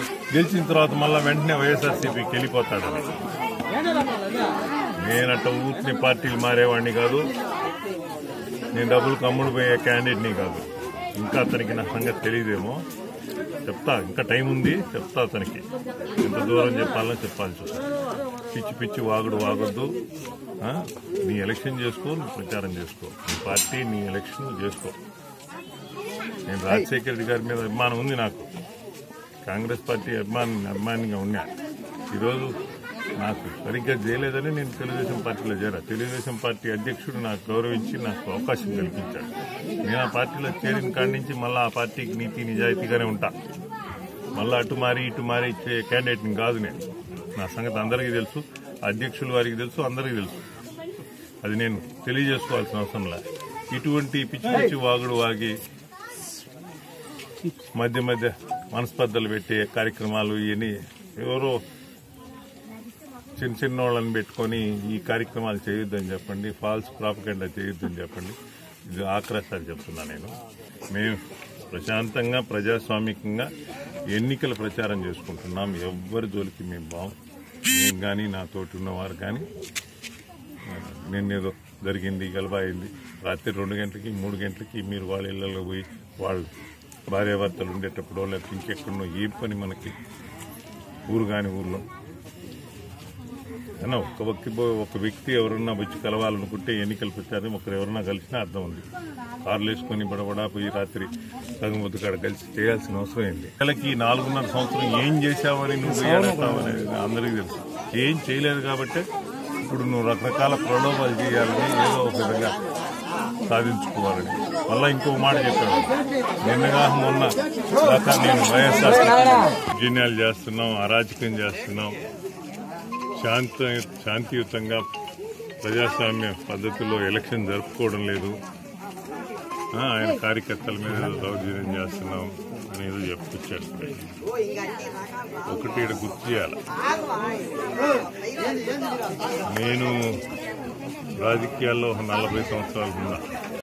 గెలిచిన తర్వాత మళ్ళా వెంటనే వైఎస్ఆర్సీపీకి వెళ్ళిపోతాడని నేనట్ట ఊరిని పార్టీలు మారేవాడిని కాదు నేను డబ్బులు కమ్ముడు పోయే క్యాండిడేట్ని కాదు ఇంకా అతనికి నా సంగతి తెలియదేమో చెప్తా ఇంకా టైం ఉంది చెప్తా అతనికి ఎంత దూరం చెప్పాలో చెప్పాల్సి వస్తుంది పిచ్చి పిచ్చి వాగుడు వాగొద్దు ఆ? నీ ఎలక్షన్ చేసుకో నువ్వు ప్రచారం చేసుకో నీ పార్టీ నీ ఎలక్షన్ నువ్వు చేసుకో నేను రాజశేఖర రెడ్డి గారి మీద అభిమానం ఉంది నాకు కాంగ్రెస్ పార్టీ అభిమాని అభిమానిగా ఉన్నా ఈరోజు నాకు సరిగ్గా చేయలేదని నేను తెలుగుదేశం పార్టీలో చేరా తెలుగుదేశం పార్టీ అధ్యక్షుడు నాకు గౌరవించి నాకు అవకాశం కల్పించాడు నేను ఆ పార్టీలో చేరిన కాడి నుంచి మళ్ళీ ఆ పార్టీకి నీతి నిజాయితీగానే ఉంటా మళ్ళీ అటు మారి ఇటు మారి ఇచ్చే క్యాండిడేట్ని కాదు నేను నా సంగతి అందరికీ తెలుసు అధ్యక్షుల వారికి తెలుసు అందరికీ తెలుసు అది నేను తెలియజేసుకోవాల్సిన అవసరం లే ఇటువంటి పిచ్చి పిచ్చి వాగుడు వాగి మధ్య మధ్య మనస్పర్ధలు పెట్టే కార్యక్రమాలు ఇవన్నీ ఎవరో చిన్న చిన్న వాళ్ళని పెట్టుకొని ఈ కార్యక్రమాలు చేయొద్దని చెప్పండి ఫాల్స్ ప్రాపగండా చేయొద్దని చెప్పండి ఇది ఆక్రాసారి చెప్తున్నా నేను మేము ప్రశాంతంగా ప్రజాస్వామికంగా ఎన్నికల ప్రచారం చేసుకుంటున్నాం ఎవ్వరి జోలికి మేము బాం మేము కానీ నా తోటి ఉన్నవారు కానీ నిన్నేదో జరిగింది గలబాయింది రాత్రి రెండు గంటలకి మూడు గంటలకి మీరు వాళ్ళ ఇళ్లలో పోయి వాళ్ళు భార్యాభర్తలు ఉండేటప్పుడు లేకపోతే ఇంకెక్కడో ఏం పని మనకి ఊరు కాని ఊర్లో అయినా ఒక వ్యక్తి పో- ఒక వ్యక్తి ఎవరన్నా వచ్చి కలవాలనుకుంటే ఎన్నికల ప్రచారం ఒకరు ఎవరన్నా కలిసినా అర్థం ఉంది కార్లు వేసుకొని బడబడా పోయి రాత్రి సగం పొద్దు కాడ కలిసి చేయాల్సిన అవసరం ఏంటి పిల్లలకి ఈ నాలుగున్నర సంవత్సరం ఏం చేశావని నువ్వు ఏడతావనేది అందరికీ తెలుసు ఏం చేయలేదు కాబట్టి ఇప్పుడు నువ్వు రకరకాల ప్రలోభాలు చేయాలని ఏదో ఒక విధంగా సాధించుకోవాలని మళ్ళా ఇంకో మాట చెప్పాను నిన్నగా మొన్న దాకా నేను వైఎస్ఆర్ జిన్యాలు చేస్తున్నాం అరాచకం చేస్తున్నాం శాంత శాంతియుతంగా ప్రజాస్వామ్య పద్ధతిలో ఎలక్షన్ జరుపుకోవడం లేదు ఆ, ఆయన కార్యకర్తల మీద ఏదో దౌర్జన్యం చేస్తున్నాం అనేది చెప్పుకొచ్చాడు ఒకటి ఈడ గుర్తు చేయాలి నేను రాజకీయాల్లో ఒక నలభై సంవత్సరాలు ఉన్నా